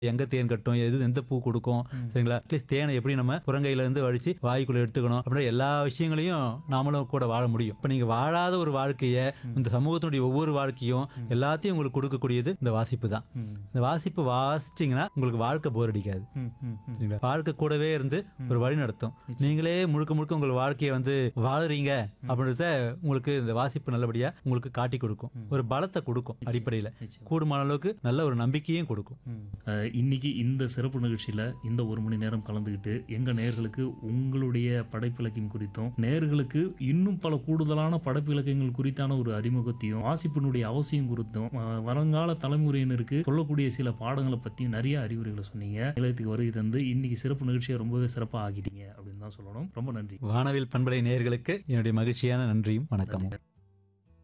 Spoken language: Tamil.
எங்க தேன் கட்டும் எது எந்த பூ கொடுக்கும் சரிங்களா அட்லீஸ்ட் தேனை எப்படி நம்ம புறங்கையில இருந்து வடிச்சு வாய்க்குள்ள எடுத்துக்கணும் அப்படின்ற எல்லா விஷயங்களையும் நாமளும் கூட வாழ முடியும் இப்ப நீங்க வாழாத ஒரு வாழ்க்கைய இந்த சமூகத்தினுடைய ஒவ்வொரு வாழ்க்கையும் எல்லாத்தையும் உங்களுக்கு கொடுக்கக்கூடியது இந்த வாசிப்பு தான் ம். இந்த வாசிப்பு வாசிச்சீங்கன்னா உங்களுக்கு வாழ்க்கை போர் அடிக்காது ம், ம், ம். சரிங்களா வாழ்க்கை கூடவே இருந்து ஒரு வழி நடத்தும் நீங்களே முழுக்க முழுக்க உங்கள் வாழ்க்கையை வந்து வாழுறீங்க அப்படின்றத உங்களுக்கு இந்த வாசிப்பு நல்லபடியா உங்களுக்கு காட்டி கொடுக்கும் ஒரு பலத்தை கொடுக்கும் அடிப்படையில நிச்சயம். கூடுமான அளவுக்கு நல்ல ஒரு நம்பிக்கையும் கொடுக்கும் ம். அஹ், இன்னைக்கு இந்த சிறப்பு நிகழ்ச்சியில இந்த ஒரு மணி நேரம் கலந்துக்கிட்டு எங்க நேயர்களுக்கு உங்களுடைய படைப்பிலக்கியம் குறித்தும் நேயர்களுக்கு இன்னும் பல கூடுதலான படைப்பிலக்கியங்கள் குறித்தான ஒரு அறிமுகத்தையும் வாசிப்பினுடைய அவசியம் குறித்தும் அஹ், வருங்கால தலைமுறையினருக்கு சொல்லக்கூடிய சில பாடங்களை பத்தியும் நிறைய அறிவுரைகளை சொன்னீங்க நிலையத்துக்கு வருகை தந்து இன்னைக்கு சிறப்பு நிகழ்ச்சியை ரொம்பவே சிறப்பாக ஆக்கிட்டீங்க அப்படின்னு தான் சொல்லணும் ரொம்ப நன்றி வானவில் பண்பலை நேயர்களுக்கு என்னுடைய மகிழ்ச்சியான நன்றியும் வணக்கமும்